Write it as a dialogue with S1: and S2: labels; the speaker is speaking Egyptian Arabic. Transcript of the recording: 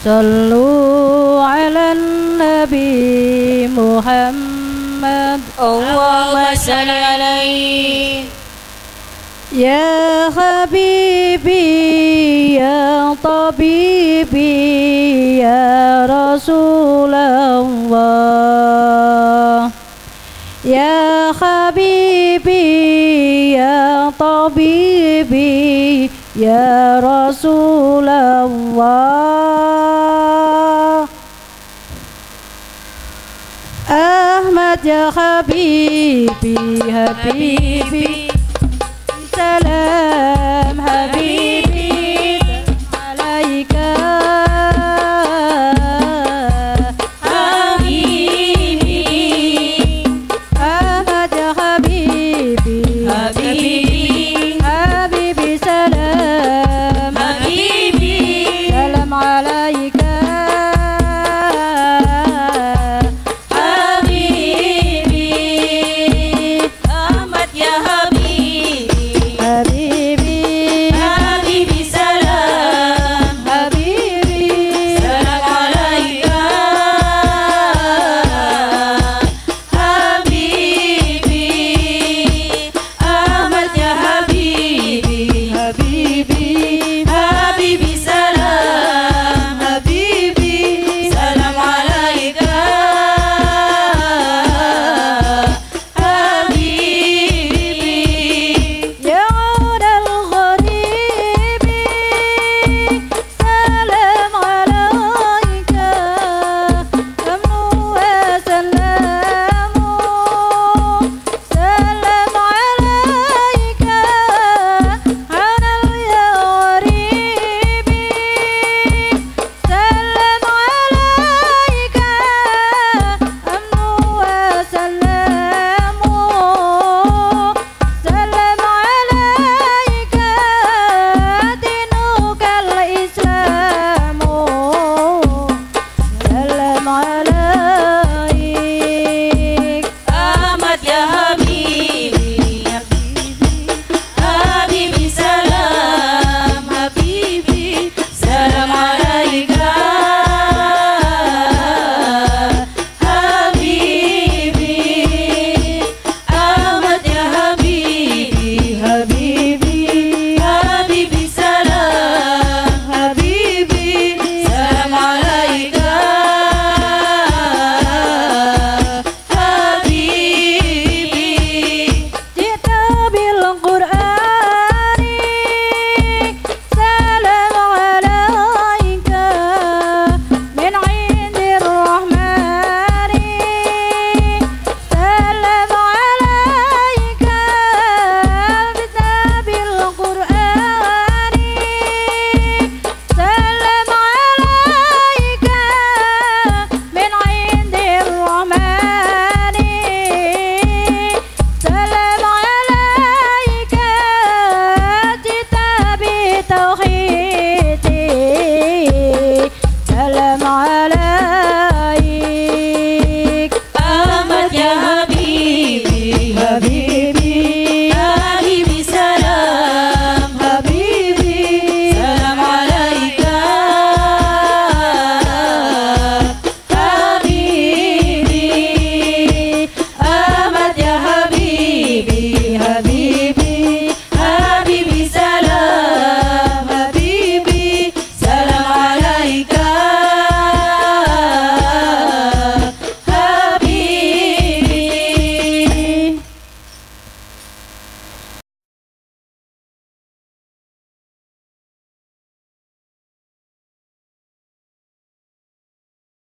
S1: صلوا على النبي محمد
S2: اللهم صل عليه
S1: يا حبيبي يا طبيبي يا رسول الله يا حبيبي يا طبيبي يا رسول الله أحمد يا حبيبي حبيبي سلام حبيبي عليك
S2: حبيبي
S1: أحمد يا حبيبي
S2: حبيبي
S1: حبيبي سلام
S2: حبيبي
S1: سلام عليك
S2: حبيبي أحمد يا حبيبي
S1: حبيبي
S2: حبيبي سلام
S1: حبيبي
S2: سلام عليك حبيبي أحمد يا حبيبي
S1: حبيبي
S2: حبيبي سلام حبيبي سلام عليك حبيبي
S1: يعود الغريب سلام عليك أمن وسلام سلام عليك على الغريب سلام عليك أمن وسلام سلام عليك دينك الإسلام سلام عليك